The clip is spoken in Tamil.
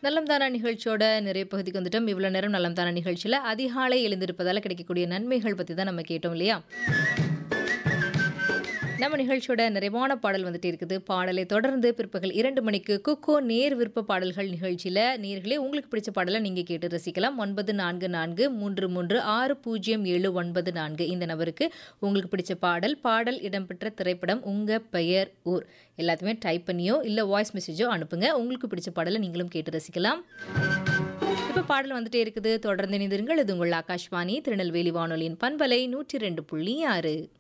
நலம் தானா நிகழ்ச்சியோட நிறைய பகுதிக்கு வந்துட்டோம் இவ்வளோ நேரம் நலம் தானா நிகழ்ச்சியில் அதிகாலை எழுந்திருப்பதால் கிடைக்கக்கூடிய நன்மைகள் பற்றி தான் நம்ம கேட்டோம் இல்லையா நம்ம நிகழ்ச்சியோட நிறைவான பாடல் வந்துட்டு இருக்குது பாடலை தொடர்ந்து பிற்பகல் இரண்டு மணிக்கு குக்கோ நேர் விருப்ப பாடல்கள் நிகழ்ச்சியில் நேர்களே உங்களுக்கு பிடிச்ச பாடலை நீங்கள் கேட்டு ரசிக்கலாம் ஒன்பது நான்கு நான்கு மூன்று மூன்று ஆறு பூஜ்ஜியம் ஏழு ஒன்பது நான்கு இந்த நபருக்கு உங்களுக்கு பிடிச்ச பாடல் பாடல் இடம்பெற்ற திரைப்படம் உங்கள் பெயர் ஊர் எல்லாத்தையுமே டைப் பண்ணியோ இல்லை வாய்ஸ் மெசேஜோ அனுப்புங்க உங்களுக்கு பிடிச்ச பாடலை நீங்களும் கேட்டு ரசிக்கலாம் இப்போ பாடல் வந்துட்டே இருக்குது தொடர்ந்து இணைந்திருங்கள் இது உங்கள் ஆகாஷ்வாணி திருநெல்வேலி வானொலியின் பண்பலை நூற்றி ரெண்டு புள்ளி ஆறு